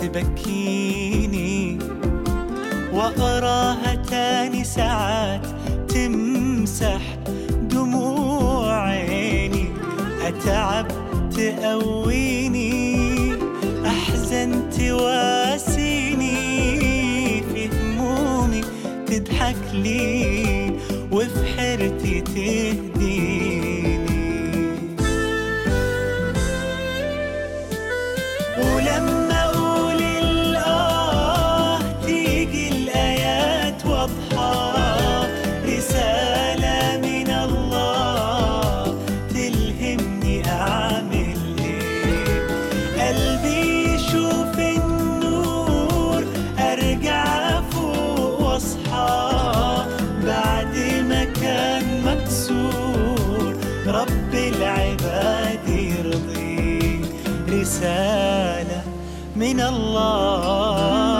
تبكيني وأراها تاني ساعات تمسح دموع عيني أتعب تقويني أحزن تواسيني في همومي تضحك لي وفي حيرتي تهديني ولما اقول الاه تيجي الايات واضحه رساله من الله تلهمني اعمل ايه قلبي يشوف النور ارجع فوق واصحى بعد ما كان مكسور رب العباد يرضيه رسالة من الله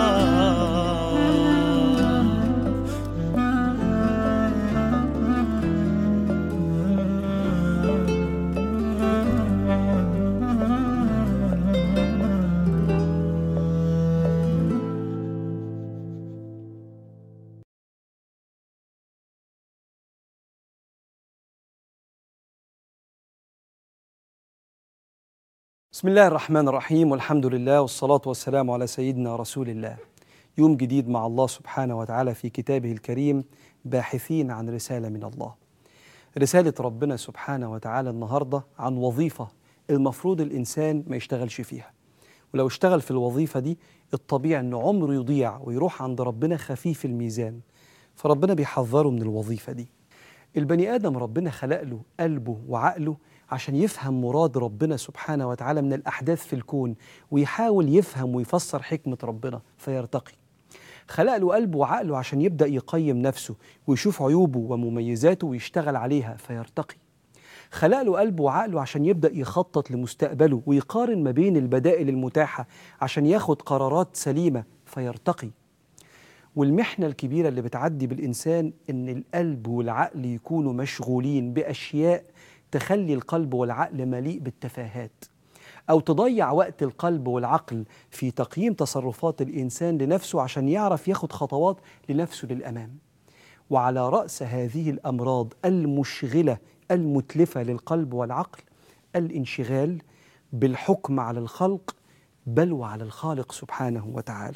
بسم الله الرحمن الرحيم والحمد لله والصلاة والسلام على سيدنا رسول الله يوم جديد مع الله سبحانه وتعالى في كتابه الكريم باحثين عن رسالة من الله رسالة ربنا سبحانه وتعالى النهاردة عن وظيفة المفروض الإنسان ما يشتغلش فيها ولو اشتغل في الوظيفة دي الطبيعي أنه عمره يضيع ويروح عند ربنا خفيف الميزان فربنا بيحذره من الوظيفة دي البني آدم ربنا خلق له قلبه وعقله عشان يفهم مراد ربنا سبحانه وتعالى من الأحداث في الكون ويحاول يفهم ويفسر حكمة ربنا فيرتقي خلق له قلبه وعقله عشان يبدأ يقيم نفسه ويشوف عيوبه ومميزاته ويشتغل عليها فيرتقي خلق له قلبه وعقله عشان يبدأ يخطط لمستقبله ويقارن ما بين البدائل المتاحة عشان ياخد قرارات سليمة فيرتقي والمحنة الكبيرة اللي بتعدي بالإنسان إن القلب والعقل يكونوا مشغولين بأشياء تخلي القلب والعقل مليء بالتفاهات أو تضيع وقت القلب والعقل في تقييم تصرفات الإنسان لنفسه عشان يعرف ياخد خطوات لنفسه للأمام وعلى رأس هذه الأمراض المشغلة المتلفة للقلب والعقل الانشغال بالحكم على الخلق بل وعلى الخالق سبحانه وتعالى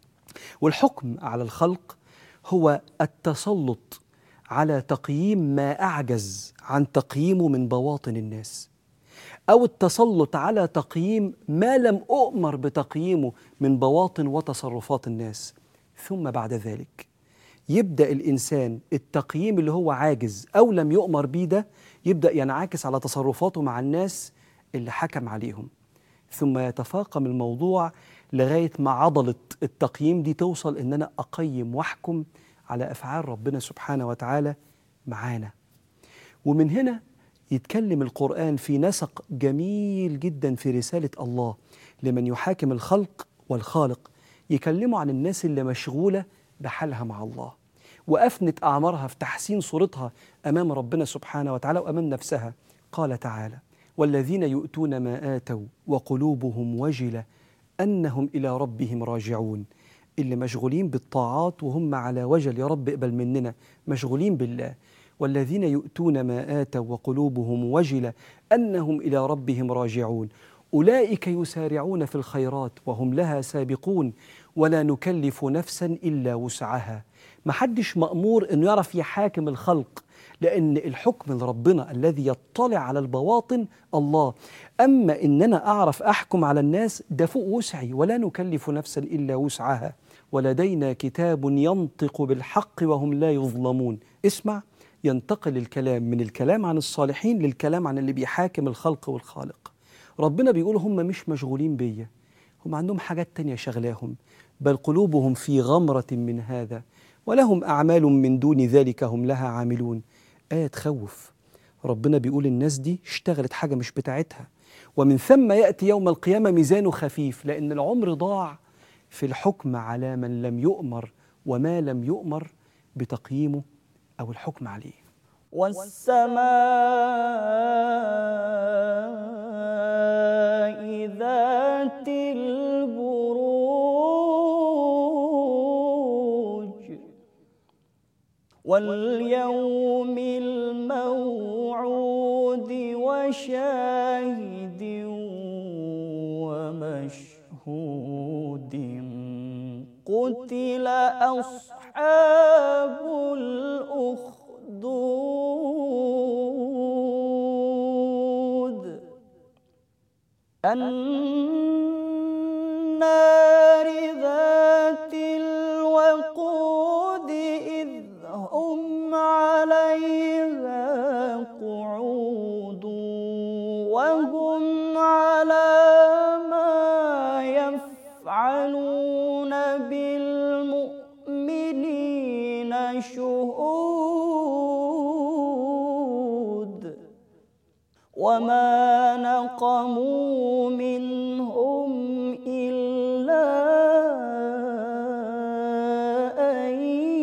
والحكم على الخلق هو التسلط على تقييم ما اعجز عن تقييمه من بواطن الناس او التسلط على تقييم ما لم اؤمر بتقييمه من بواطن وتصرفات الناس ثم بعد ذلك يبدا الانسان التقييم اللي هو عاجز او لم يؤمر بيه ده يبدا ينعكس على تصرفاته مع الناس اللي حكم عليهم ثم يتفاقم الموضوع لغايه ما عضله التقييم دي توصل ان انا اقيم واحكم على افعال ربنا سبحانه وتعالى معانا ومن هنا يتكلم القران في نسق جميل جدا في رساله الله لمن يحاكم الخلق والخالق يكلموا عن الناس اللي مشغوله بحالها مع الله وافنت اعمارها في تحسين صورتها امام ربنا سبحانه وتعالى وامام نفسها قال تعالى والذين يؤتون ما اتوا وقلوبهم وجله انهم الى ربهم راجعون اللي مشغولين بالطاعات وهم على وجل يا رب اقبل مننا مشغولين بالله والذين يؤتون ما اتوا وقلوبهم وجله انهم الى ربهم راجعون اولئك يسارعون في الخيرات وهم لها سابقون ولا نكلف نفسا الا وسعها محدش مامور انه يعرف يحاكم الخلق لان الحكم لربنا الذي يطلع على البواطن الله اما ان انا اعرف احكم على الناس ده فوق وسعي ولا نكلف نفسا الا وسعها ولدينا كتاب ينطق بالحق وهم لا يظلمون اسمع ينتقل الكلام من الكلام عن الصالحين للكلام عن اللي بيحاكم الخلق والخالق ربنا بيقول هم مش مشغولين بيا هم عندهم حاجات تانية شغلاهم بل قلوبهم في غمرة من هذا ولهم أعمال من دون ذلك هم لها عاملون آية تخوف ربنا بيقول الناس دي اشتغلت حاجة مش بتاعتها ومن ثم يأتي يوم القيامة ميزانه خفيف لأن العمر ضاع في الحكم على من لم يؤمر وما لم يؤمر بتقييمه أو الحكم عليه والسماء ذات البروج واليوم الموعود وشاهد ومشهود قتل أصحاب الأخدود النار ذات الوقود إذ هم عليها قعود وهم على ما يفعلون بالمؤمنين شهود وما نقموا منهم إلا أن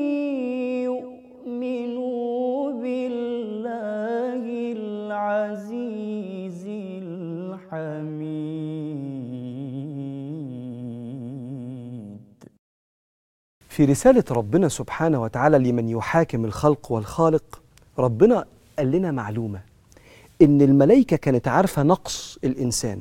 يؤمنوا بالله العزيز الحميد في رسالة ربنا سبحانه وتعالى لمن يحاكم الخلق والخالق ربنا قال لنا معلومة إن الملائكة كانت عارفة نقص الإنسان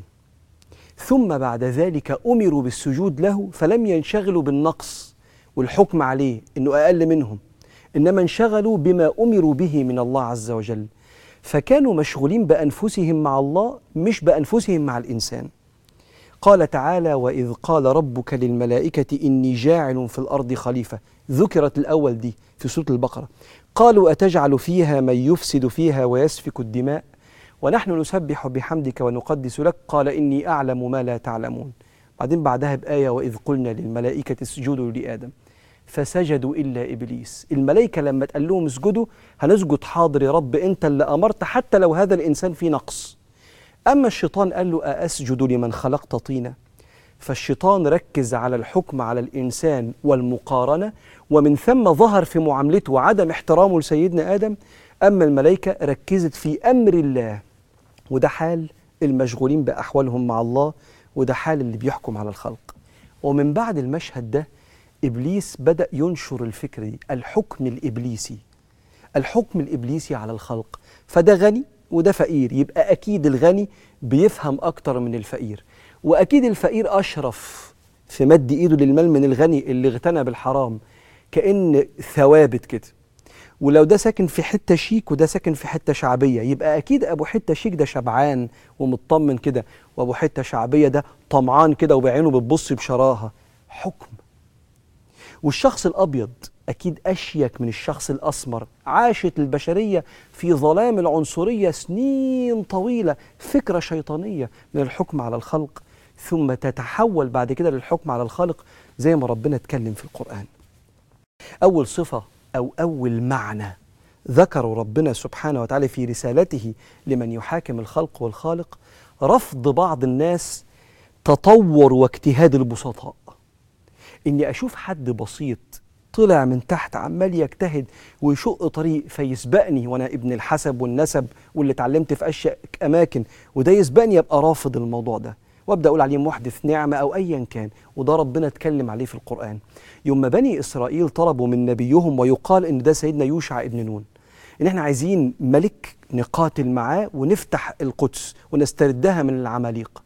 ثم بعد ذلك أمروا بالسجود له فلم ينشغلوا بالنقص والحكم عليه إنه أقل منهم إنما انشغلوا بما أمروا به من الله عز وجل فكانوا مشغولين بأنفسهم مع الله مش بأنفسهم مع الإنسان قال تعالى وإذ قال ربك للملائكة إني جاعل في الأرض خليفة ذكرت الأول دي في سورة البقرة قالوا أتجعل فيها من يفسد فيها ويسفك الدماء ونحن نسبح بحمدك ونقدس لك قال إني أعلم ما لا تعلمون بعدين بعدها بآية وإذ قلنا للملائكة اسجدوا لآدم فسجدوا إلا إبليس الملائكة لما تقال لهم اسجدوا هنسجد حاضر يا رب أنت اللي أمرت حتى لو هذا الإنسان فيه نقص أما الشيطان قال له أأسجد لمن خلقت طينا فالشيطان ركز على الحكم على الإنسان والمقارنة ومن ثم ظهر في معاملته عدم احترامه لسيدنا آدم أما الملائكة ركزت في أمر الله وده حال المشغولين بأحوالهم مع الله وده حال اللي بيحكم على الخلق ومن بعد المشهد ده إبليس بدأ ينشر الفكرة دي الحكم الإبليسي الحكم الإبليسي على الخلق فده غني وده فقير يبقى أكيد الغني بيفهم أكتر من الفقير وأكيد الفقير أشرف في مد إيده للمال من الغني اللي اغتنى بالحرام كأن ثوابت كده ولو ده ساكن في حته شيك وده ساكن في حته شعبيه يبقى اكيد ابو حته شيك ده شبعان ومطمن كده وابو حته شعبيه ده طمعان كده وبعينه بتبص بشراهه حكم والشخص الابيض اكيد اشيك من الشخص الاسمر عاشت البشريه في ظلام العنصريه سنين طويله فكره شيطانيه من الحكم على الخلق ثم تتحول بعد كده للحكم على الخالق زي ما ربنا اتكلم في القران اول صفه او اول معنى ذكره ربنا سبحانه وتعالى في رسالته لمن يحاكم الخلق والخالق رفض بعض الناس تطور واجتهاد البسطاء اني اشوف حد بسيط طلع من تحت عمال يجتهد ويشق طريق فيسبقني وانا ابن الحسب والنسب واللي اتعلمت في اشياء اماكن وده يسبقني ابقى رافض الموضوع ده وابدا اقول عليه محدث نعمه او ايا كان وده ربنا اتكلم عليه في القران يوم ما بني اسرائيل طلبوا من نبيهم ويقال ان ده سيدنا يوشع ابن نون ان احنا عايزين ملك نقاتل معاه ونفتح القدس ونستردها من العماليق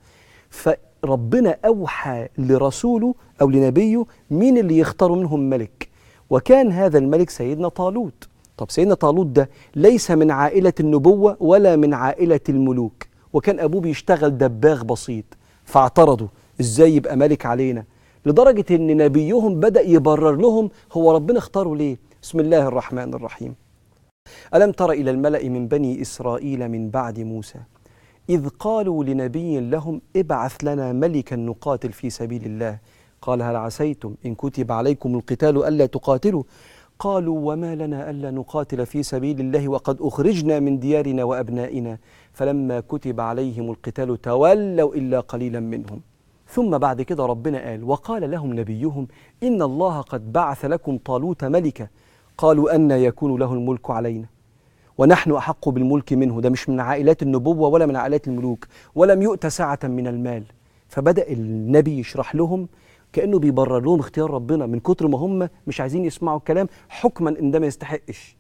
فربنا اوحى لرسوله او لنبيه مين اللي يختاروا منهم ملك وكان هذا الملك سيدنا طالوت طب سيدنا طالوت ده ليس من عائله النبوه ولا من عائله الملوك وكان ابوه بيشتغل دباغ بسيط فاعترضوا ازاي يبقى ملك علينا لدرجه ان نبيهم بدا يبرر لهم هو ربنا اختاره ليه بسم الله الرحمن الرحيم الم تر الى الملا من بني اسرائيل من بعد موسى اذ قالوا لنبي لهم ابعث لنا ملكا نقاتل في سبيل الله قال هل عسيتم ان كتب عليكم القتال الا تقاتلوا قالوا وما لنا الا نقاتل في سبيل الله وقد اخرجنا من ديارنا وابنائنا فلما كتب عليهم القتال تولوا الا قليلا منهم ثم بعد كده ربنا قال وقال لهم نبيهم ان الله قد بعث لكم طالوت ملكا قالوا ان يكون له الملك علينا ونحن احق بالملك منه ده مش من عائلات النبوه ولا من عائلات الملوك ولم يؤت سعه من المال فبدا النبي يشرح لهم كانه بيبرر لهم اختيار ربنا من كتر ما هم مش عايزين يسمعوا الكلام حكما ان ده ما يستحقش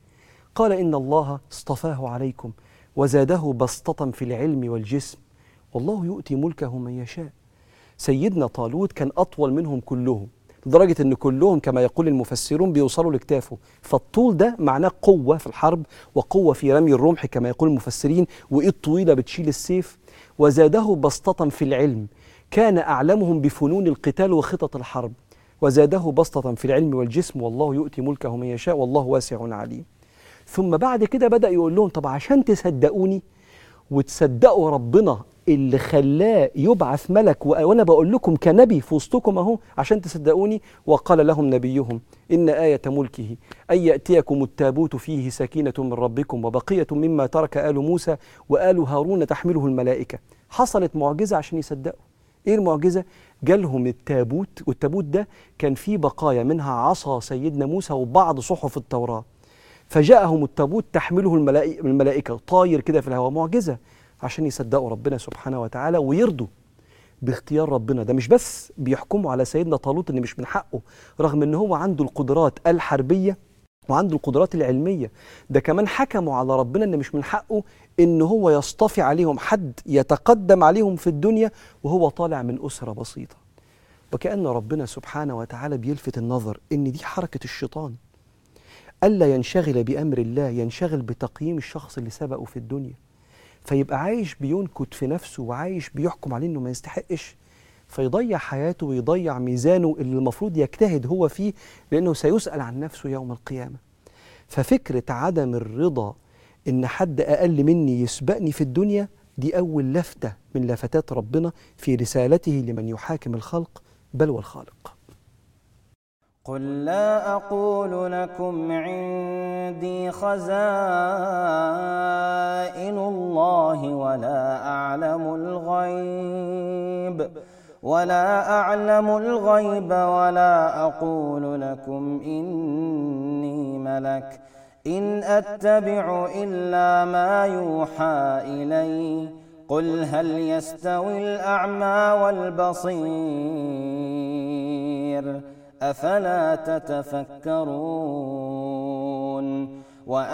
قال إن الله اصطفاه عليكم وزاده بسطة في العلم والجسم والله يؤتي ملكه من يشاء سيدنا طالوت كان أطول منهم كلهم لدرجة أن كلهم كما يقول المفسرون بيوصلوا لكتافه فالطول ده معناه قوة في الحرب وقوة في رمي الرمح كما يقول المفسرين وإيد طويلة بتشيل السيف وزاده بسطة في العلم كان أعلمهم بفنون القتال وخطط الحرب وزاده بسطة في العلم والجسم والله يؤتي ملكه من يشاء والله واسع عليم ثم بعد كده بدأ يقول لهم طب عشان تصدقوني وتصدقوا ربنا اللي خلاه يبعث ملك و- وانا بقول لكم كنبي في وسطكم اهو عشان تصدقوني وقال لهم نبيهم ان آية ملكه ان يأتيكم التابوت فيه سكينة من ربكم وبقية مما ترك آل موسى وآل هارون تحمله الملائكة حصلت معجزة عشان يصدقوا ايه المعجزة؟ جالهم التابوت والتابوت ده كان فيه بقايا منها عصا سيدنا موسى وبعض صحف التوراة فجاءهم التابوت تحمله الملائكة, الملائكة طاير كده في الهواء معجزة عشان يصدقوا ربنا سبحانه وتعالى ويرضوا باختيار ربنا ده مش بس بيحكموا على سيدنا طالوت ان مش من حقه رغم ان هو عنده القدرات الحربية وعنده القدرات العلمية ده كمان حكموا على ربنا ان مش من حقه ان هو يصطفي عليهم حد يتقدم عليهم في الدنيا وهو طالع من أسرة بسيطة وكأن ربنا سبحانه وتعالى بيلفت النظر ان دي حركة الشيطان ألا ينشغل بأمر الله ينشغل بتقييم الشخص اللي سبقه في الدنيا فيبقى عايش بينكت في نفسه وعايش بيحكم عليه انه ما يستحقش فيضيع حياته ويضيع ميزانه اللي المفروض يجتهد هو فيه لانه سيسأل عن نفسه يوم القيامة ففكرة عدم الرضا ان حد اقل مني يسبقني في الدنيا دي اول لفتة من لفتات ربنا في رسالته لمن يحاكم الخلق بل والخالق قل لا أقول لكم عندي خزائن الله ولا أعلم الغيب ولا أعلم الغيب ولا أقول لكم إني ملك إن أتبع إلا ما يوحى إلي قل هل يستوي الأعمى والبصير أفلا تتفكرون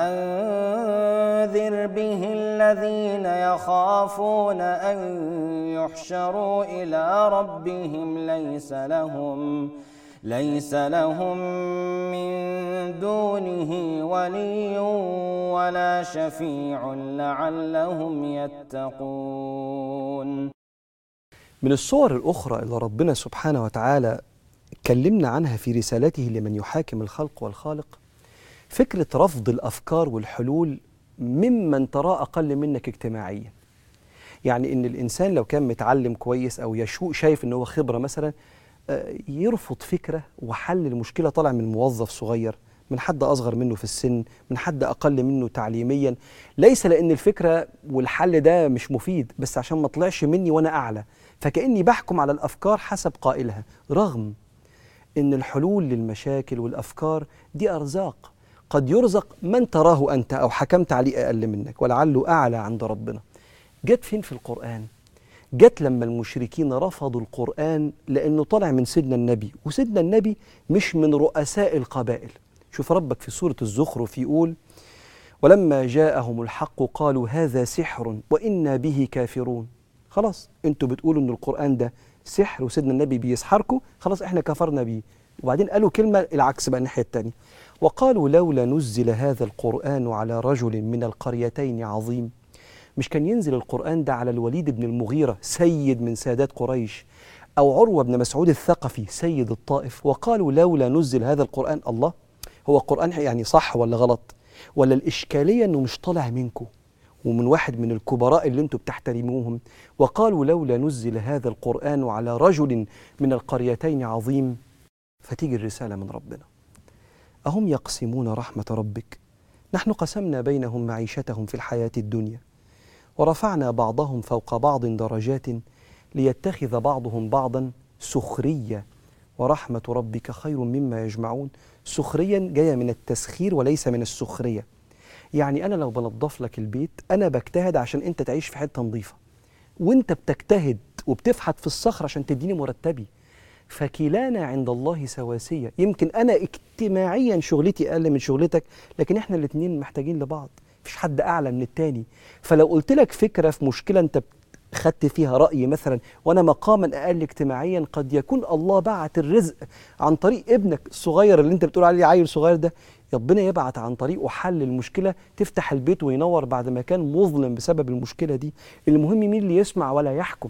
وأنذر به الذين يخافون أن يحشروا إلى ربهم ليس لهم ليس لهم من دونه ولي ولا شفيع لعلهم يتقون من الصور الأخرى اللي ربنا سبحانه وتعالى اتكلمنا عنها في رسالته لمن يحاكم الخلق والخالق فكرة رفض الأفكار والحلول ممن تراه أقل منك اجتماعيا يعني إن الإنسان لو كان متعلم كويس أو يشوق شايف إن هو خبرة مثلا آه، يرفض فكرة وحل المشكلة طالع من موظف صغير من حد أصغر منه في السن من حد أقل منه تعليميا ليس لأن الفكرة والحل ده مش مفيد بس عشان ما طلعش مني وأنا أعلى فكأني بحكم على الأفكار حسب قائلها رغم ان الحلول للمشاكل والافكار دي ارزاق قد يرزق من تراه انت او حكمت عليه اقل منك ولعله اعلى عند ربنا جت فين في القران جت لما المشركين رفضوا القران لانه طالع من سيدنا النبي وسيدنا النبي مش من رؤساء القبائل شوف ربك في سوره الزخرف يقول ولما جاءهم الحق قالوا هذا سحر وانا به كافرون خلاص انتوا بتقولوا ان القران ده سحر وسيدنا النبي بيسحركم خلاص احنا كفرنا بيه وبعدين قالوا كلمه العكس بقى الناحيه الثانيه وقالوا لولا نزل هذا القران على رجل من القريتين عظيم مش كان ينزل القران ده على الوليد بن المغيره سيد من سادات قريش او عروه بن مسعود الثقفي سيد الطائف وقالوا لولا نزل هذا القران الله هو القران يعني صح ولا غلط ولا الاشكاليه انه مش طالع منكم ومن واحد من الكبراء اللي انتم بتحترموهم وقالوا لولا نزل هذا القرآن على رجل من القريتين عظيم فتيجي الرسالة من ربنا أهم يقسمون رحمة ربك نحن قسمنا بينهم معيشتهم في الحياة الدنيا ورفعنا بعضهم فوق بعض درجات ليتخذ بعضهم بعضا سخرية ورحمة ربك خير مما يجمعون سخريا جاية من التسخير وليس من السخرية يعني أنا لو بنظف لك البيت أنا بجتهد عشان أنت تعيش في حتة نظيفة وأنت بتجتهد وبتفحت في الصخر عشان تديني مرتبي فكلانا عند الله سواسية يمكن أنا اجتماعيا شغلتي أقل من شغلتك لكن إحنا الاتنين محتاجين لبعض مفيش حد أعلى من التاني فلو قلت لك فكرة في مشكلة أنت خدت فيها رأي مثلا وأنا مقاما أقل اجتماعيا قد يكون الله بعت الرزق عن طريق ابنك الصغير اللي أنت بتقول عليه عيل صغير ده ربنا يبعت عن طريقه حل المشكلة تفتح البيت وينور بعد ما كان مظلم بسبب المشكلة دي المهم مين اللي يسمع ولا يحكم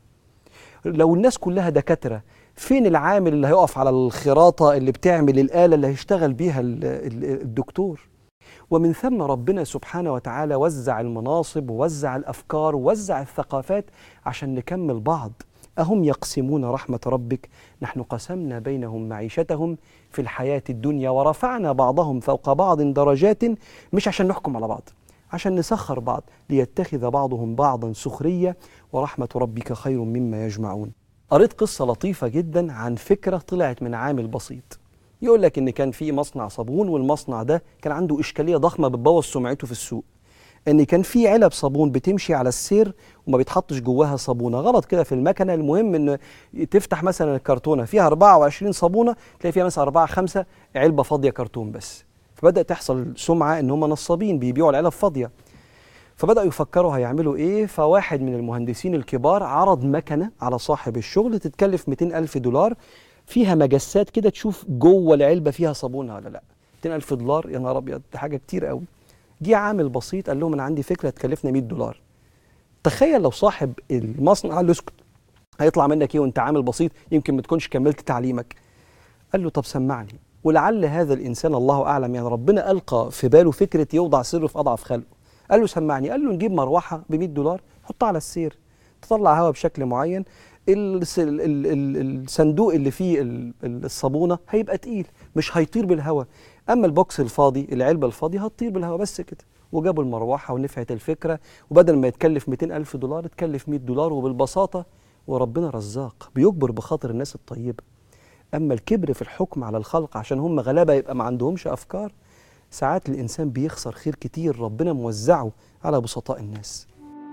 لو الناس كلها دكاترة فين العامل اللي هيقف على الخراطة اللي بتعمل الآلة اللي هيشتغل بيها ال- ال- الدكتور ومن ثم ربنا سبحانه وتعالى وزع المناصب ووزع الأفكار ووزع الثقافات عشان نكمل بعض أهم يقسمون رحمة ربك نحن قسمنا بينهم معيشتهم في الحياة الدنيا ورفعنا بعضهم فوق بعض درجات مش عشان نحكم على بعض عشان نسخر بعض ليتخذ بعضهم بعضا سخرية ورحمة ربك خير مما يجمعون قريت قصة لطيفة جدا عن فكرة طلعت من عامل بسيط يقول لك ان كان في مصنع صابون والمصنع ده كان عنده اشكاليه ضخمه بتبوظ سمعته في السوق ان كان في علب صابون بتمشي على السير وما بيتحطش جواها صابونه غلط كده في المكنه المهم ان تفتح مثلا الكرتونه فيها 24 صابونه تلاقي فيها مثلا 4 5 علبه فاضيه كرتون بس فبدا تحصل سمعه ان هم نصابين بيبيعوا العلب فاضيه فبداوا يفكروا هيعملوا ايه فواحد من المهندسين الكبار عرض مكنه على صاحب الشغل تتكلف 200 الف دولار فيها مجسات كده تشوف جوه العلبه فيها صابونه ولا لا 200 الف دولار يا نهار ابيض دي حاجه كتير قوي جه عامل بسيط قال لهم انا عندي فكره تكلفنا 100 دولار تخيل لو صاحب المصنع قال له اسكت هيطلع منك ايه وانت عامل بسيط يمكن ما تكونش كملت تعليمك قال له طب سمعني ولعل هذا الانسان الله اعلم يعني ربنا القى في باله فكره يوضع سره في اضعف خلقه قال له سمعني قال له نجيب مروحه ب 100 دولار حطها على السير تطلع هواء بشكل معين الس- ال- ال- ال- الصندوق اللي فيه ال- ال- الصابونه هيبقى تقيل مش هيطير بالهواء اما البوكس الفاضي العلبه الفاضيه هتطير بالهواء بس كده وجابوا المروحه ونفعت الفكره وبدل ما يتكلف 200 الف دولار اتكلف 100 دولار وبالبساطه وربنا رزاق بيجبر بخاطر الناس الطيبه اما الكبر في الحكم على الخلق عشان هم غلابه يبقى ما عندهمش افكار ساعات الانسان بيخسر خير كتير ربنا موزعه على بسطاء الناس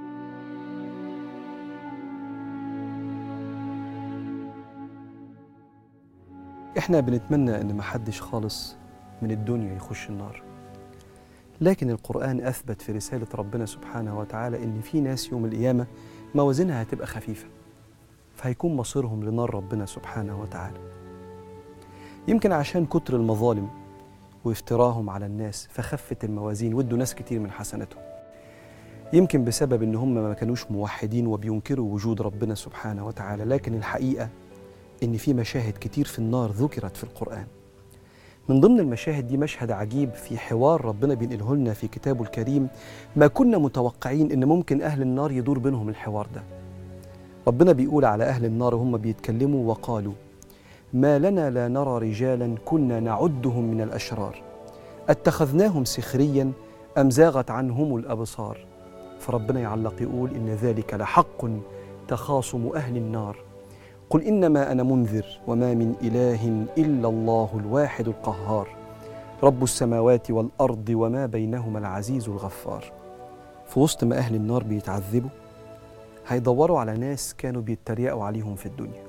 احنا بنتمنى ان محدش خالص من الدنيا يخش النار لكن القرآن أثبت في رسالة ربنا سبحانه وتعالى إن في ناس يوم القيامة موازينها هتبقى خفيفة فهيكون مصيرهم لنار ربنا سبحانه وتعالى يمكن عشان كتر المظالم وافتراهم على الناس فخفت الموازين وادوا ناس كتير من حسناتهم يمكن بسبب ان هم ما كانوش موحدين وبينكروا وجود ربنا سبحانه وتعالى لكن الحقيقه ان في مشاهد كتير في النار ذكرت في القران من ضمن المشاهد دي مشهد عجيب في حوار ربنا بينقله لنا في كتابه الكريم ما كنا متوقعين ان ممكن اهل النار يدور بينهم الحوار ده ربنا بيقول على اهل النار وهم بيتكلموا وقالوا ما لنا لا نرى رجالا كنا نعدهم من الاشرار اتخذناهم سخريا ام زاغت عنهم الابصار فربنا يعلق يقول ان ذلك لحق تخاصم اهل النار قل انما انا منذر وما من اله الا الله الواحد القهار رب السماوات والارض وما بينهما العزيز الغفار في وسط ما اهل النار بيتعذبوا هيدوروا على ناس كانوا بيتريقوا عليهم في الدنيا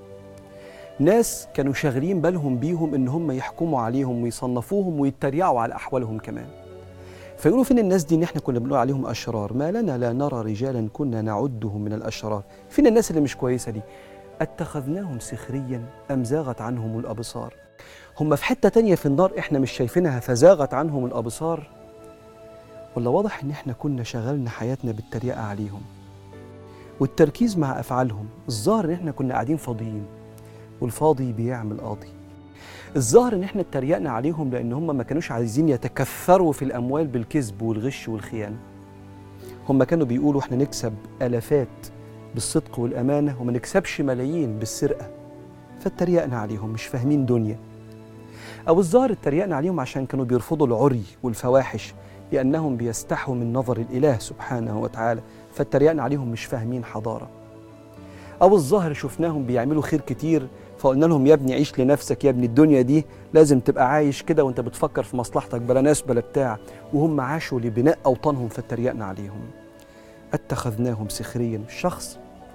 ناس كانوا شاغلين بالهم بيهم ان هم يحكموا عليهم ويصنفوهم ويتريقوا على احوالهم كمان فيقولوا فين الناس دي ان احنا كنا بنقول عليهم اشرار ما لنا لا نرى رجالا كنا نعدهم من الاشرار فين الناس اللي مش كويسه دي اتخذناهم سخريا ام زاغت عنهم الابصار هم في حته تانية في النار احنا مش شايفينها فزاغت عنهم الابصار ولا واضح ان احنا كنا شغلنا حياتنا بالتريقه عليهم والتركيز مع افعالهم الظاهر ان احنا كنا قاعدين فاضيين والفاضي بيعمل قاضي الظاهر ان احنا اتريقنا عليهم لان هم ما كانوش عايزين يتكثروا في الاموال بالكذب والغش والخيانه هم كانوا بيقولوا احنا نكسب الافات بالصدق والامانه وما نكسبش ملايين بالسرقه فاتريقنا عليهم مش فاهمين دنيا او الظاهر اتريقنا عليهم عشان كانوا بيرفضوا العري والفواحش لانهم بيستحوا من نظر الاله سبحانه وتعالى فاتريقنا عليهم مش فاهمين حضاره او الظاهر شفناهم بيعملوا خير كتير فقلنا لهم يا ابني عيش لنفسك يا ابني الدنيا دي لازم تبقى عايش كده وانت بتفكر في مصلحتك بلا ناس بلا بتاع وهم عاشوا لبناء اوطانهم فاتريقنا عليهم اتخذناهم سخريا الشخص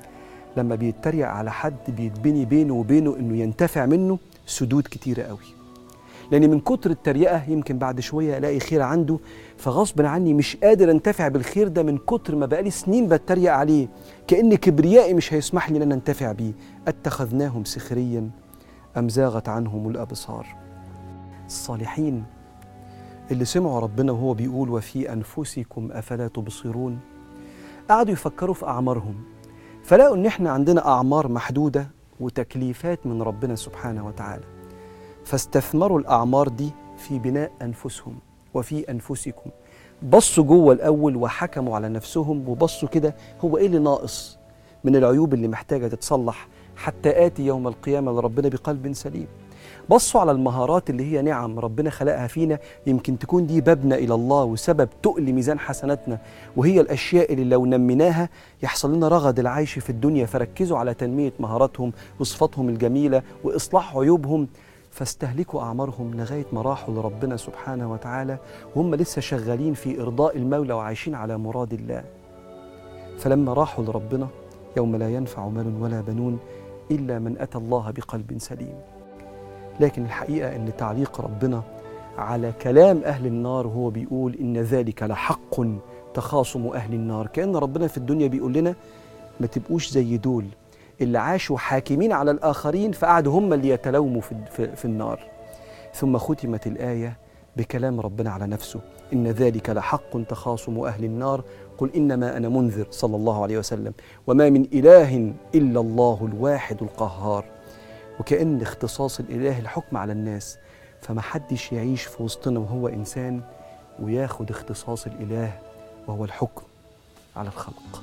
لما بيتريق على حد بيتبني بينه وبينه انه ينتفع منه سدود كتيره قوي لان من كتر التريقه يمكن بعد شويه الاقي خير عنده فغصب عني مش قادر انتفع بالخير ده من كتر ما بقالي سنين بتريق عليه كان كبريائي مش هيسمح لي ان انا انتفع بيه اتخذناهم سخريا ام زاغت عنهم الابصار الصالحين اللي سمعوا ربنا وهو بيقول وفي انفسكم افلا تبصرون قعدوا يفكروا في اعمارهم فلقوا ان احنا عندنا اعمار محدوده وتكليفات من ربنا سبحانه وتعالى فاستثمروا الاعمار دي في بناء انفسهم وفي انفسكم بصوا جوه الاول وحكموا على نفسهم وبصوا كده هو ايه اللي ناقص من العيوب اللي محتاجه تتصلح حتى اتي يوم القيامه لربنا بقلب سليم بصوا على المهارات اللي هي نعم ربنا خلقها فينا يمكن تكون دي بابنا الى الله وسبب تقل ميزان حسناتنا وهي الاشياء اللي لو نميناها يحصل لنا رغد العيش في الدنيا فركزوا على تنميه مهاراتهم وصفاتهم الجميله واصلاح عيوبهم فاستهلكوا اعمارهم لغايه ما راحوا لربنا سبحانه وتعالى وهم لسه شغالين في ارضاء المولى وعايشين على مراد الله فلما راحوا لربنا يوم لا ينفع مال ولا بنون الا من اتى الله بقلب سليم لكن الحقيقه ان تعليق ربنا على كلام اهل النار وهو بيقول ان ذلك لحق تخاصم اهل النار كان ربنا في الدنيا بيقول لنا ما تبقوش زي دول اللي عاشوا حاكمين على الاخرين فقعدوا هم اللي يتلوموا في, في, في النار ثم ختمت الايه بكلام ربنا على نفسه ان ذلك لحق تخاصم اهل النار قل انما انا منذر صلى الله عليه وسلم وما من اله الا الله الواحد القهار وكأن اختصاص الإله الحكم على الناس فما حدش يعيش في وسطنا وهو إنسان وياخد اختصاص الإله وهو الحكم على الخلق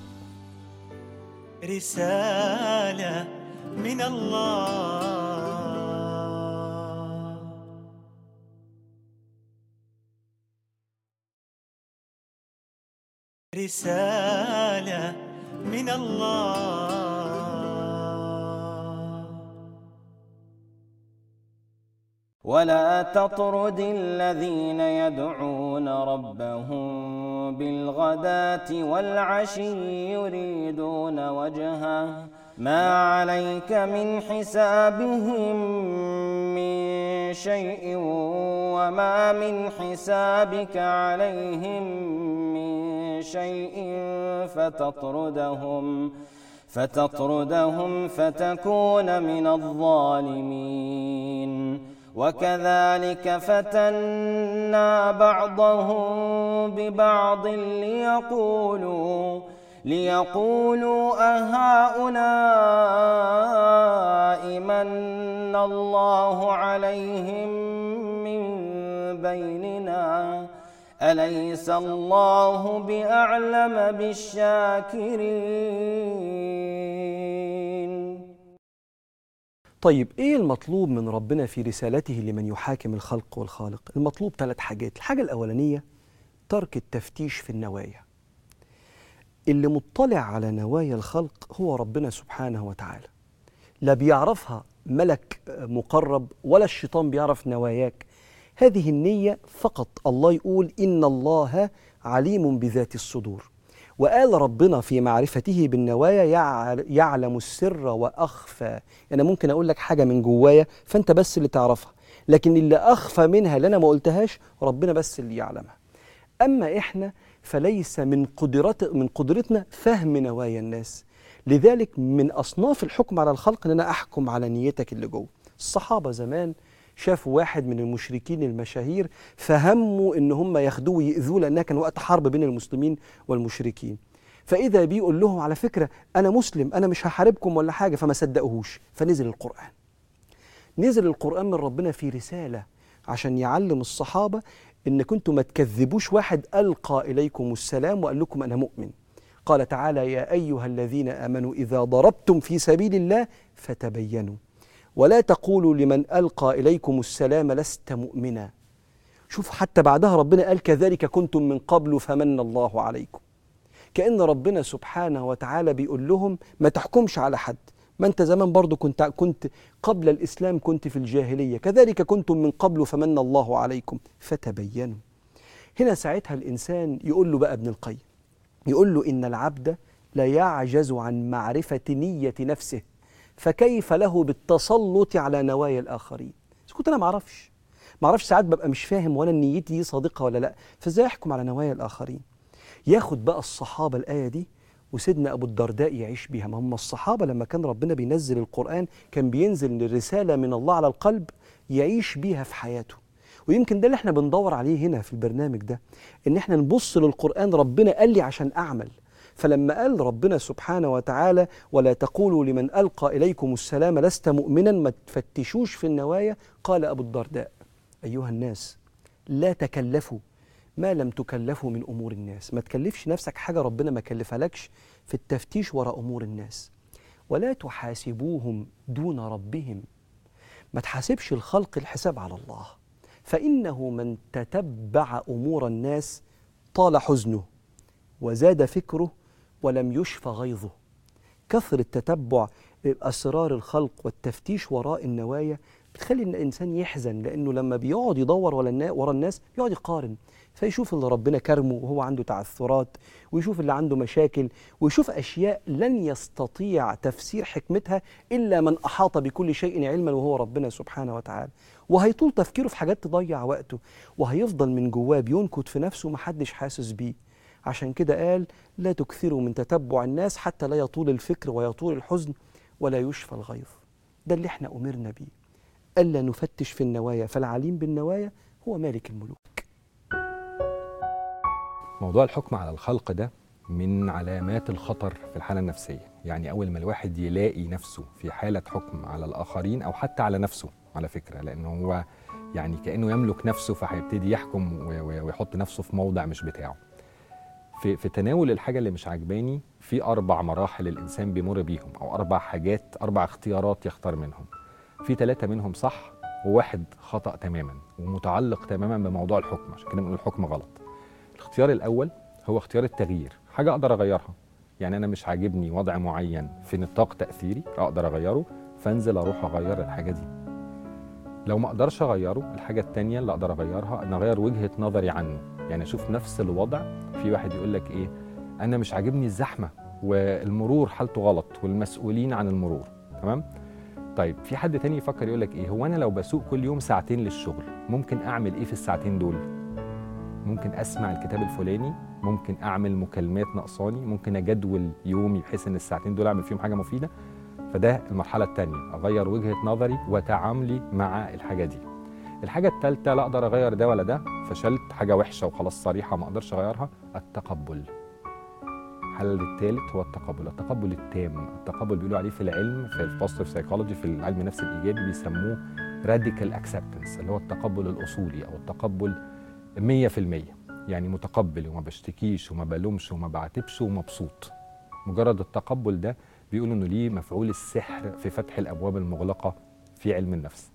رسالة من الله رسالة من الله ولا تطرد الذين يدعون ربهم بالغداة والعشي يريدون وجهه ما عليك من حسابهم من شيء وما من حسابك عليهم من شيء فتطردهم فتطردهم فتكون من الظالمين وكذلك فتنا بعضهم ببعض ليقولوا ليقولوا أهؤلاء من الله عليهم من بيننا أليس الله بأعلم بالشاكرين طيب ايه المطلوب من ربنا في رسالته لمن يحاكم الخلق والخالق المطلوب ثلاث حاجات الحاجه الاولانيه ترك التفتيش في النوايا اللي مطلع على نوايا الخلق هو ربنا سبحانه وتعالى لا بيعرفها ملك مقرب ولا الشيطان بيعرف نواياك هذه النية فقط الله يقول إن الله عليم بذات الصدور وقال ربنا في معرفته بالنوايا يعل- يعلم السر وأخفى أنا ممكن أقول لك حاجة من جوايا فأنت بس اللي تعرفها لكن اللي أخفى منها اللي أنا ما قلتهاش ربنا بس اللي يعلمها أما إحنا فليس من قدرت من قدرتنا فهم نوايا الناس لذلك من أصناف الحكم على الخلق أن أنا أحكم على نيتك اللي جوه الصحابة زمان شافوا واحد من المشركين المشاهير فهموا ان هم ياخدوه ويأذوه لانها كان وقت حرب بين المسلمين والمشركين فاذا بيقول لهم على فكره انا مسلم انا مش هحاربكم ولا حاجه فما صدقوهوش فنزل القران نزل القرآن من ربنا في رسالة عشان يعلم الصحابة إن كنتم ما تكذبوش واحد ألقى إليكم السلام وقال لكم أنا مؤمن قال تعالى يا أيها الذين آمنوا إذا ضربتم في سبيل الله فتبينوا ولا تقولوا لمن ألقى إليكم السلام لست مؤمنا شوف حتى بعدها ربنا قال كذلك كنتم من قبل فمن الله عليكم كأن ربنا سبحانه وتعالى بيقول لهم ما تحكمش على حد ما انت زمان برضو كنت كنت قبل الاسلام كنت في الجاهليه كذلك كنتم من قبل فمن الله عليكم فتبينوا هنا ساعتها الانسان يقول له بقى ابن القيم يقول له ان العبد لا يعجز عن معرفة نية نفسه فكيف له بالتسلط على نوايا الآخرين إذا كنت أنا معرفش معرفش ساعات ببقى مش فاهم وأنا نيتي دي صادقة ولا لا فإزاي أحكم على نوايا الآخرين ياخد بقى الصحابة الآية دي وسيدنا أبو الدرداء يعيش بيها ما هم الصحابة لما كان ربنا بينزل القرآن كان بينزل الرسالة من الله على القلب يعيش بيها في حياته ويمكن ده اللي احنا بندور عليه هنا في البرنامج ده ان احنا نبص للقرآن ربنا قال لي عشان أعمل فلما قال ربنا سبحانه وتعالى ولا تقولوا لمن ألقى إليكم السلام لست مؤمنا ما تفتشوش في النوايا قال أبو الدرداء أيها الناس لا تكلفوا ما لم تكلفوا من أمور الناس ما تكلفش نفسك حاجة ربنا ما كلفلكش في التفتيش وراء أمور الناس ولا تحاسبوهم دون ربهم ما تحاسبش الخلق الحساب على الله فإنه من تتبع أمور الناس طال حزنه وزاد فكره ولم يشف غيظه كثرة تتبع أسرار الخلق والتفتيش وراء النوايا بتخلي ان الانسان يحزن لانه لما بيقعد يدور ورا النا- ورا الناس بيقعد يقارن فيشوف اللي ربنا كرمه وهو عنده تعثرات ويشوف اللي عنده مشاكل ويشوف اشياء لن يستطيع تفسير حكمتها الا من احاط بكل شيء علما وهو ربنا سبحانه وتعالى وهيطول تفكيره في حاجات تضيع وقته وهيفضل من جواه بينكت في نفسه محدش حاسس بيه عشان كده قال لا تكثروا من تتبع الناس حتى لا يطول الفكر ويطول الحزن ولا يشفى الغيظ ده اللي احنا امرنا بيه ألا نفتش في النوايا فالعليم بالنوايا هو مالك الملوك موضوع الحكم على الخلق ده من علامات الخطر في الحالة النفسية يعني أول ما الواحد يلاقي نفسه في حالة حكم على الآخرين أو حتى على نفسه على فكرة لأنه هو يعني كأنه يملك نفسه فهيبتدي يحكم و- و- ويحط نفسه في موضع مش بتاعه في, في تناول الحاجة اللي مش عاجباني في أربع مراحل الإنسان بيمر بيهم أو أربع حاجات أربع اختيارات يختار منهم في ثلاثة منهم صح وواحد خطأ تماما ومتعلق تماما بموضوع الحكم عشان كده بنقول الحكم غلط الاختيار الأول هو اختيار التغيير حاجة أقدر أغيرها يعني أنا مش عاجبني وضع معين في نطاق تأثيري أقدر أغيره فانزل أروح أغير الحاجة دي لو ما أقدرش أغيره الحاجة التانية اللي أقدر أغيرها أن أغير وجهة نظري عنه يعني أشوف نفس الوضع في واحد يقول لك إيه أنا مش عاجبني الزحمة والمرور حالته غلط والمسؤولين عن المرور تمام طيب في حد تاني يفكر يقول لك ايه هو انا لو بسوق كل يوم ساعتين للشغل ممكن اعمل ايه في الساعتين دول ممكن اسمع الكتاب الفلاني ممكن اعمل مكالمات ناقصاني ممكن اجدول يومي بحيث ان الساعتين دول اعمل فيهم حاجه مفيده فده المرحله الثانيه اغير وجهه نظري وتعاملي مع الحاجه دي الحاجه الثالثه لا اقدر اغير ده ولا ده فشلت حاجه وحشه وخلاص صريحه ما اقدرش اغيرها التقبل الحل الثالث هو التقبل التقبل التام التقبل بيقولوا عليه في العلم في البوزيتيف سايكولوجي في علم النفس الايجابي بيسموه راديكال اكسبتنس اللي هو التقبل الاصولي او التقبل 100% يعني متقبل وما بشتكيش وما بلومش وما بعاتبش ومبسوط مجرد التقبل ده بيقولوا انه ليه مفعول السحر في فتح الابواب المغلقه في علم النفس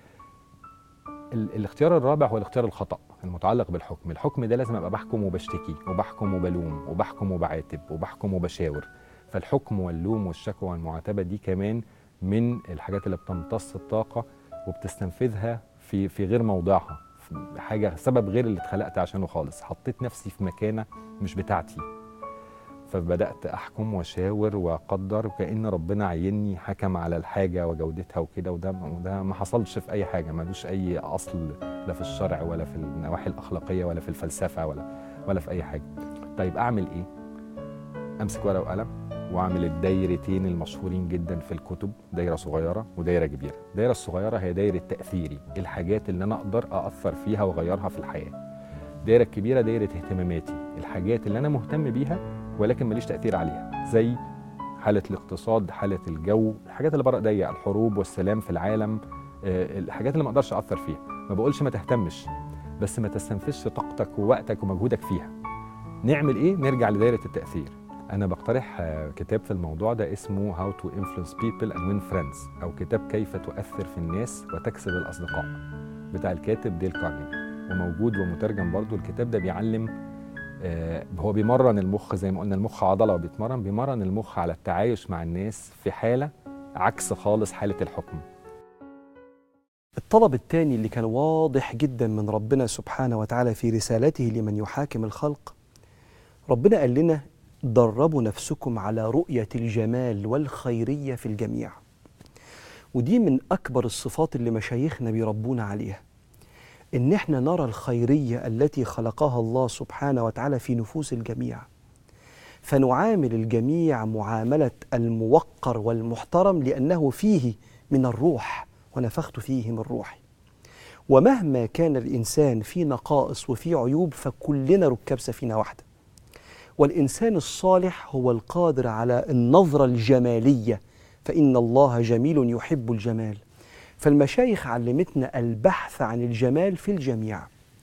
ال- الاختيار الرابع هو الاختيار الخطأ المتعلق بالحكم الحكم ده لازم ابقى بحكم وبشتكي وبحكم وبلوم وبحكم وبعاتب وبحكم وبشاور فالحكم واللوم والشكوى والمعاتبه دي كمان من الحاجات اللي بتمتص الطاقه وبتستنفذها في في غير موضعها في حاجه سبب غير اللي اتخلقت عشانه خالص حطيت نفسي في مكانه مش بتاعتي فبدات احكم واشاور واقدر كان ربنا عيني حكم على الحاجه وجودتها وكده وده وده ما حصلش في اي حاجه ملوش اي اصل لا في الشرع ولا في النواحي الاخلاقيه ولا في الفلسفه ولا ولا في اي حاجه طيب اعمل ايه امسك ورقه وقلم واعمل الدايرتين المشهورين جدا في الكتب دايره صغيره ودايره كبيره الدايره الصغيره هي دايره تاثيري الحاجات اللي انا اقدر ااثر فيها واغيرها في الحياه الدايره الكبيره دايره اهتماماتي الحاجات اللي انا مهتم بيها ولكن ماليش تاثير عليها زي حاله الاقتصاد حاله الجو الحاجات اللي بره ايديا الحروب والسلام في العالم آه، الحاجات اللي ما اقدرش اثر فيها ما بقولش ما تهتمش بس ما تستنفذش طاقتك ووقتك ومجهودك فيها نعمل ايه نرجع لدايره التاثير انا بقترح آه، كتاب في الموضوع ده اسمه How to Influence People and Win Friends أو كتاب كيف تؤثر في الناس وتكسب الأصدقاء بتاع الكاتب ديل كارنيجي وموجود ومترجم برضو الكتاب ده بيعلم آه، هو بيمرن المخ زي ما قلنا المخ عضلة وبيتمرن بيمرن المخ على التعايش مع الناس في حالة عكس خالص حالة الحكم الطلب الثاني اللي كان واضح جدا من ربنا سبحانه وتعالى في رسالته لمن يحاكم الخلق ربنا قال لنا دربوا نفسكم على رؤية الجمال والخيرية في الجميع ودي من أكبر الصفات اللي مشايخنا بيربونا عليها إن إحنا نرى الخيرية التي خلقها الله سبحانه وتعالى في نفوس الجميع فنعامل الجميع معاملة الموقر والمحترم لأنه فيه من الروح ونفخت فيه من روحي ومهما كان الإنسان في نقائص وفي عيوب فكلنا ركاب سفينة واحدة والإنسان الصالح هو القادر على النظرة الجمالية فإن الله جميل يحب الجمال فالمشايخ علمتنا البحث عن الجمال في الجميع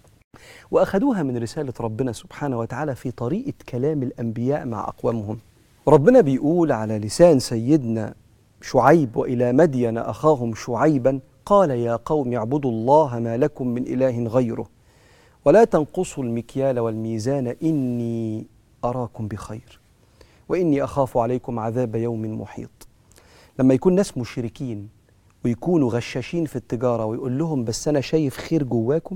واخذوها من رساله ربنا سبحانه وتعالى في طريقه كلام الانبياء مع اقوامهم. ربنا بيقول على لسان سيدنا شعيب والى مدين اخاهم شعيبا قال يا قوم اعبدوا الله ما لكم من اله غيره ولا تنقصوا المكيال والميزان اني اراكم بخير واني اخاف عليكم عذاب يوم محيط. لما يكون ناس مشركين ويكونوا غشاشين في التجاره ويقول لهم بس انا شايف خير جواكم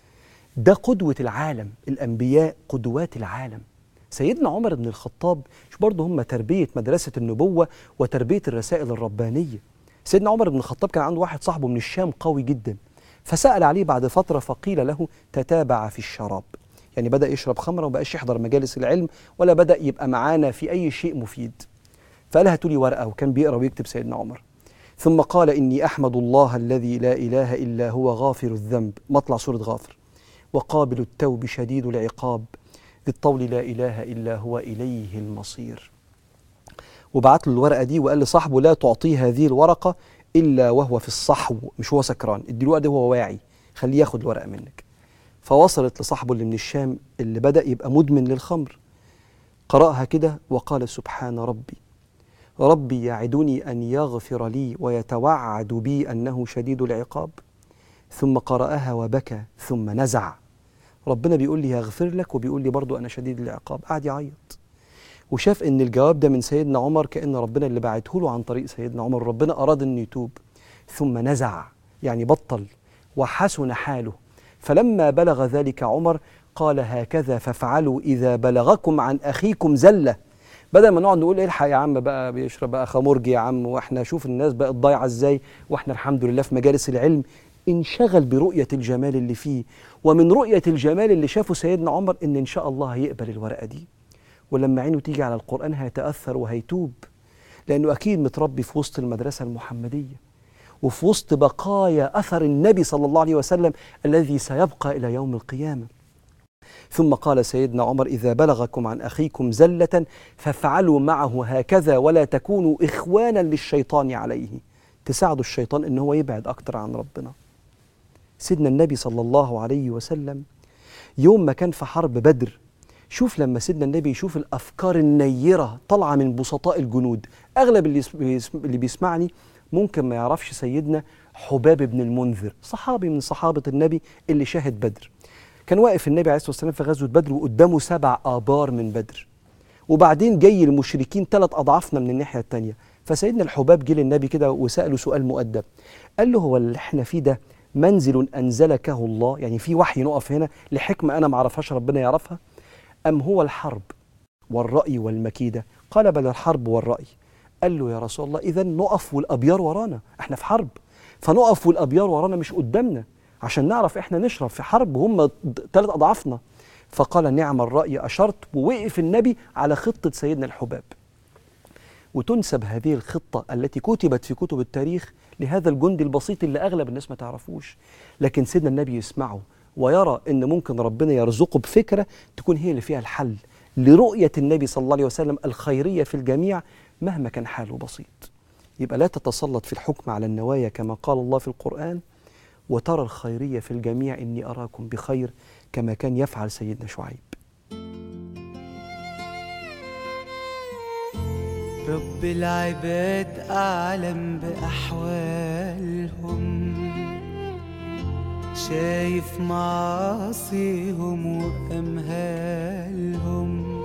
ده قدوة العالم الأنبياء قدوات العالم سيدنا عمر بن الخطاب مش برضه هم تربية مدرسة النبوة وتربية الرسائل الربانية سيدنا عمر بن الخطاب كان عنده واحد صاحبه من الشام قوي جدا فسأل عليه بعد فترة فقيل له تتابع في الشراب يعني بدأ يشرب خمرة وما بقاش يحضر مجالس العلم ولا بدأ يبقى معانا في أي شيء مفيد فقال هاتوا لي ورقة وكان بيقرأ ويكتب سيدنا عمر ثم قال إني أحمد الله الذي لا إله إلا هو غافر الذنب مطلع سورة غافر وقابل التوب شديد العقاب ذي الطول لا إله إلا هو إليه المصير وبعت له الورقة دي وقال لصاحبه لا تعطيه هذه الورقة إلا وهو في الصحو مش هو سكران ادي الورقة دي وهو واعي خليه ياخد الورقة منك فوصلت لصاحبه اللي من الشام اللي بدأ يبقى مدمن للخمر قرأها كده وقال سبحان ربي ربي يعدني أن يغفر لي ويتوعد بي أنه شديد العقاب ثم قرأها وبكى ثم نزع ربنا بيقول لي هغفر لك وبيقول لي برضو أنا شديد العقاب قعد يعيط وشاف ان الجواب ده من سيدنا عمر كان ربنا اللي بعته له عن طريق سيدنا عمر ربنا اراد انه يتوب ثم نزع يعني بطل وحسن حاله فلما بلغ ذلك عمر قال هكذا فافعلوا اذا بلغكم عن اخيكم زله بدل ما نقعد نقول الحق يا عم بقى بيشرب بقى خمرجي يا عم واحنا شوف الناس بقت ضايعه ازاي واحنا الحمد لله في مجالس العلم انشغل برؤيه الجمال اللي فيه ومن رؤيه الجمال اللي شافه سيدنا عمر ان ان شاء الله هيقبل الورقه دي ولما عينه تيجي على القرآن هيتأثر وهيتوب لأنه أكيد متربي في وسط المدرسة المحمدية وفي وسط بقايا أثر النبي صلى الله عليه وسلم الذي سيبقى إلى يوم القيامة ثم قال سيدنا عمر إذا بلغكم عن أخيكم زلة فافعلوا معه هكذا ولا تكونوا إخوانا للشيطان عليه تساعدوا الشيطان إن هو يبعد أكتر عن ربنا سيدنا النبي صلى الله عليه وسلم يوم ما كان في حرب بدر شوف لما سيدنا النبي يشوف الافكار النيره طالعه من بسطاء الجنود اغلب اللي يس- اللي بيسمعني ممكن ما يعرفش سيدنا حباب بن المنذر صحابي من صحابه النبي اللي شاهد بدر كان واقف النبي عليه الصلاه والسلام في غزوه بدر وقدامه سبع ابار من بدر وبعدين جاي المشركين ثلاث اضعافنا من الناحيه الثانيه فسيدنا الحباب جه للنبي كده وساله سؤال مؤدب قال له هو اللي احنا فيه ده منزل انزلكه الله يعني في وحي نقف هنا لحكمه انا ما اعرفهاش ربنا يعرفها أم هو الحرب والرأي والمكيدة قال بل الحرب والرأي قال له يا رسول الله إذا نقف والأبيار ورانا احنا في حرب فنقف والأبيار ورانا مش قدامنا عشان نعرف احنا نشرب في حرب هم ثلاث أضعافنا فقال نعم الرأي أشرت ووقف النبي على خطة سيدنا الحباب وتنسب هذه الخطة التي كتبت في كتب التاريخ لهذا الجندي البسيط اللي أغلب الناس ما تعرفوش لكن سيدنا النبي يسمعه ويرى ان ممكن ربنا يرزقه بفكره تكون هي اللي فيها الحل لرؤيه النبي صلى الله عليه وسلم الخيريه في الجميع مهما كان حاله بسيط. يبقى لا تتسلط في الحكم على النوايا كما قال الله في القران وترى الخيريه في الجميع اني اراكم بخير كما كان يفعل سيدنا شعيب. رب العباد أعلم بأحوالهم شايف معاصيهم وأمهالهم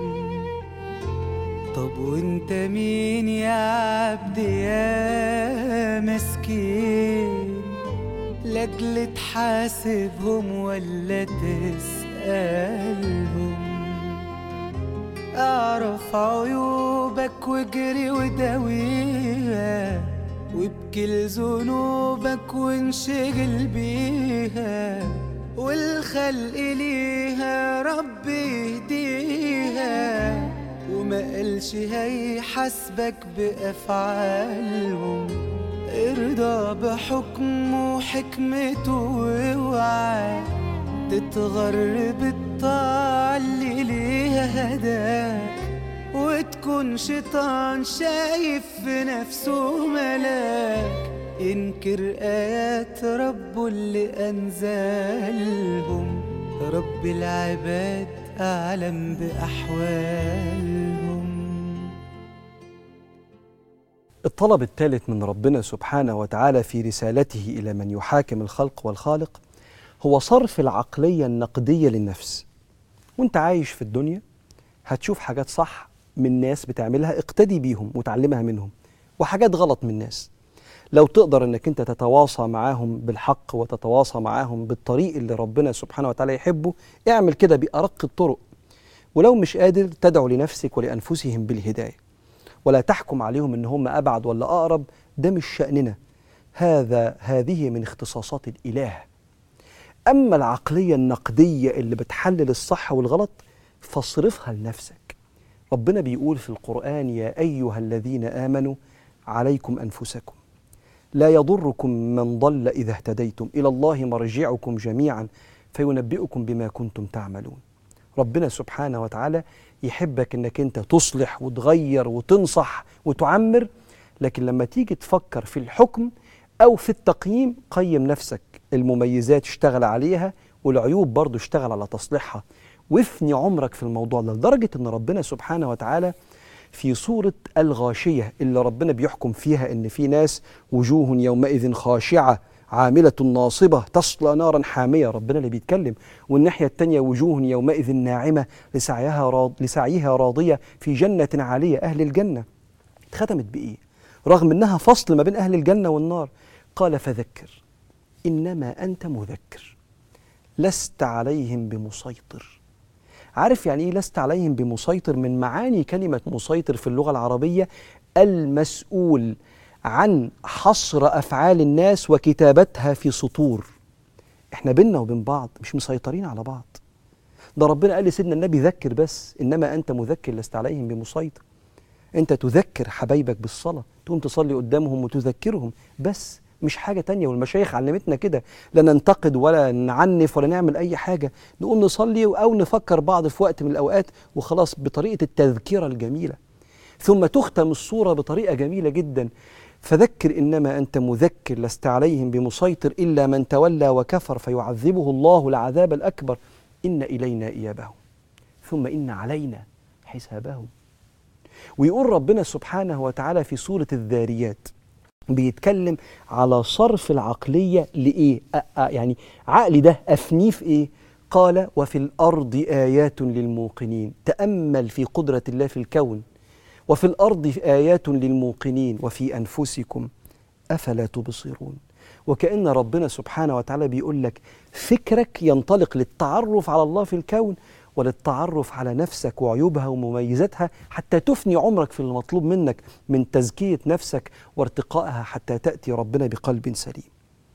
طب وانت مين يا عبد يا مسكين لاجل تحاسبهم ولا تسألهم اعرف عيوبك واجري وداويها وابكي لذنوبك وانشغل بيها والخلق ليها رب يهديها وما قالش هيحاسبك بأفعالهم ارضى بحكمه وحكمته واوعى تتغر بالطاعة اللي ليها هداك وتكون شيطان شايف في نفسه ملاك ينكر آيات ربه اللي أنزلهم رب العباد أعلم بأحوالهم الطلب الثالث من ربنا سبحانه وتعالى في رسالته إلى من يحاكم الخلق والخالق هو صرف العقلية النقدية للنفس وانت عايش في الدنيا هتشوف حاجات صح من ناس بتعملها اقتدي بيهم وتعلمها منهم وحاجات غلط من ناس لو تقدر انك انت تتواصى معاهم بالحق وتتواصى معاهم بالطريق اللي ربنا سبحانه وتعالى يحبه اعمل كده بأرق الطرق ولو مش قادر تدعو لنفسك ولأنفسهم بالهداية ولا تحكم عليهم ان هم ابعد ولا اقرب ده مش شأننا هذا هذه من اختصاصات الإله أما العقلية النقدية اللي بتحلل الصح والغلط فاصرفها لنفسك ربنا بيقول في القرآن يا أيها الذين آمنوا عليكم أنفسكم لا يضركم من ضل إذا اهتديتم إلى الله مرجعكم جميعا فينبئكم بما كنتم تعملون ربنا سبحانه وتعالى يحبك انك انت تصلح وتغير وتنصح وتعمر لكن لما تيجي تفكر في الحكم او في التقييم قيم نفسك المميزات اشتغل عليها والعيوب برضو اشتغل على تصليحها وافني عمرك في الموضوع ده لدرجة ان ربنا سبحانه وتعالى في سورة الغاشية اللي ربنا بيحكم فيها ان في ناس وجوه يومئذ خاشعة عاملة ناصبة تصلى نارا حامية ربنا اللي بيتكلم والناحية التانية وجوه يومئذ ناعمة لسعيها, راض لسعيها راضية في جنة عالية أهل الجنة ختمت بإيه؟ رغم أنها فصل ما بين أهل الجنة والنار قال فذكر إنما أنت مذكر لست عليهم بمسيطر عارف يعني إيه لست عليهم بمسيطر من معاني كلمة مسيطر في اللغة العربية المسؤول عن حصر افعال الناس وكتابتها في سطور احنا بينا وبين بعض مش مسيطرين على بعض ده ربنا قال لسيدنا النبي ذكر بس انما انت مذكر لست عليهم بمسيطر انت تذكر حبايبك بالصلاه تقوم تصلي قدامهم وتذكرهم بس مش حاجه تانية والمشايخ علمتنا كده لا ننتقد ولا نعنف ولا نعمل اي حاجه نقوم نصلي او نفكر بعض في وقت من الاوقات وخلاص بطريقه التذكره الجميله ثم تختم الصوره بطريقه جميله جدا فذكر انما انت مذكر لست عليهم بمسيطر الا من تولى وكفر فيعذبه الله العذاب الاكبر ان الينا ايابهم ثم ان علينا حسابهم ويقول ربنا سبحانه وتعالى في سوره الذاريات بيتكلم على صرف العقليه لايه أ- أ- يعني عقلي ده افنيه في ايه قال وفي الارض ايات للموقنين تامل في قدره الله في الكون وفي الارض ايات للموقنين وفي انفسكم افلا تبصرون وكان ربنا سبحانه وتعالى بيقول لك فكرك ينطلق للتعرف على الله في الكون وللتعرف على نفسك وعيوبها ومميزاتها حتى تفني عمرك في المطلوب منك من تزكيه نفسك وارتقائها حتى تاتي ربنا بقلب سليم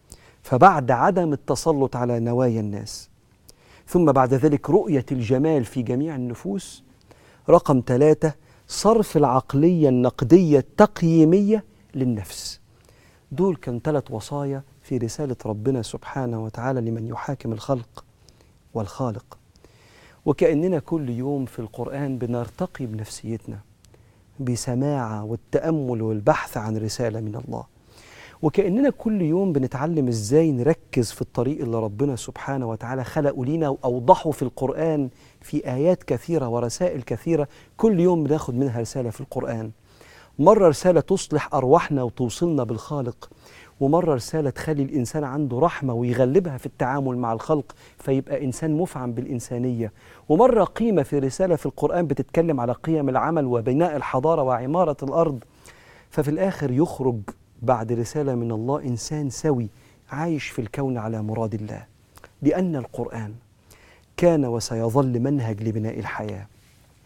فبعد عدم التسلط على نوايا الناس ثم بعد ذلك رؤيه الجمال في جميع النفوس رقم ثلاثه صرف العقلية النقدية التقييمية للنفس دول كان ثلاث وصايا في رسالة ربنا سبحانه وتعالى لمن يحاكم الخلق والخالق وكأننا كل يوم في القرآن بنرتقي بنفسيتنا بسماع والتأمل والبحث عن رسالة من الله وكأننا كل يوم بنتعلم ازاي نركز في الطريق اللي ربنا سبحانه وتعالى خلقه لينا وأوضحه في القرآن في آيات كثيرة ورسائل كثيرة كل يوم بناخد منها رسالة في القرآن مرة رسالة تصلح أرواحنا وتوصلنا بالخالق ومرة رسالة تخلي الإنسان عنده رحمة ويغلبها في التعامل مع الخلق فيبقى إنسان مفعم بالإنسانية ومرة قيمة في رسالة في القرآن بتتكلم على قيم العمل وبناء الحضارة وعمارة الأرض ففي الآخر يخرج بعد رسالة من الله إنسان سوي عايش في الكون على مراد الله لأن القرآن كان وسيظل منهج لبناء الحياة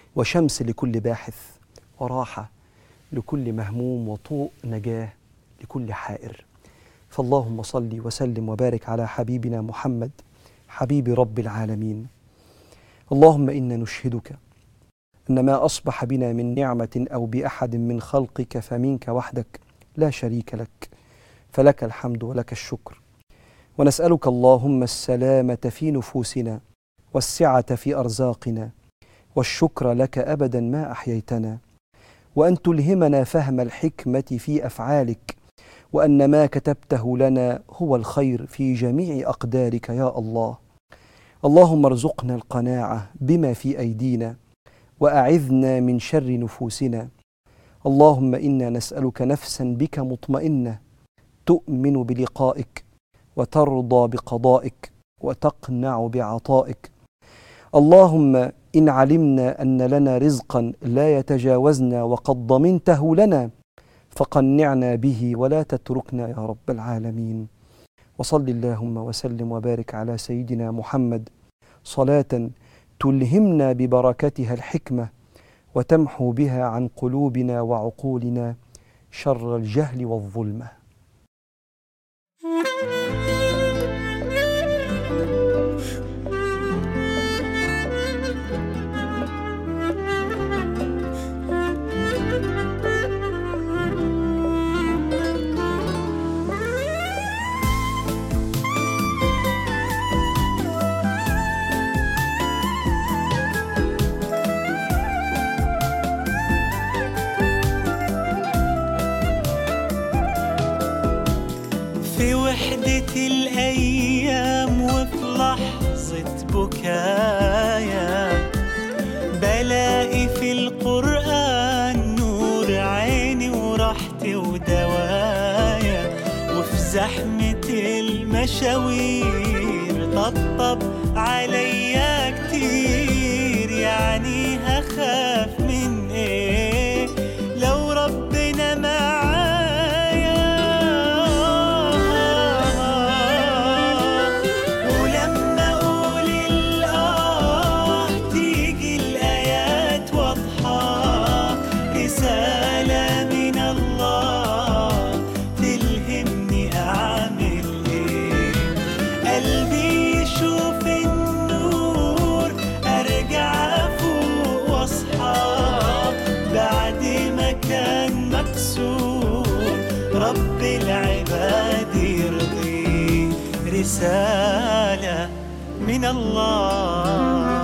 وشمس لكل باحث وراحة لكل مهموم وطوء نجاة لكل حائر فاللهم صل وسلم وبارك على حبيبنا محمد حبيب رب العالمين اللهم إنا نشهدك أن ما أصبح بنا من نعمة أو بأحد من خلقك فمنك وحدك لا شريك لك فلك الحمد ولك الشكر ونسألك اللهم السلامة في نفوسنا والسعة في أرزاقنا والشكر لك أبدا ما أحييتنا وأن تلهمنا فهم الحكمة في أفعالك وأن ما كتبته لنا هو الخير في جميع أقدارك يا الله اللهم ارزقنا القناعة بما في أيدينا وأعذنا من شر نفوسنا اللهم إنا نسألك نفسا بك مطمئنة تؤمن بلقائك وترضى بقضائك وتقنع بعطائك اللهم إن علمنا أن لنا رزقا لا يتجاوزنا وقد ضمنته لنا فقنعنا به ولا تتركنا يا رب العالمين وصل اللهم وسلم وبارك على سيدنا محمد صلاة تلهمنا ببركتها الحكمة وتمحو بها عن قلوبنا وعقولنا شر الجهل والظلمه في وحدة الأيام وفي لحظة بكايا بلاقي في القرآن نور عيني وراحتي ودوايا وفي زحمة المشاوير طبطب عليا كتير يعني هخاف من ايه لو ربنا معايا ولما اقول الاه تيجي الايات واضحه رساله من الله تلهمني اعمل ايه قلبي يشوف النور ارجع افوق واصحى بعد ما كان مكسور رب العباد يرضي رسالة من الله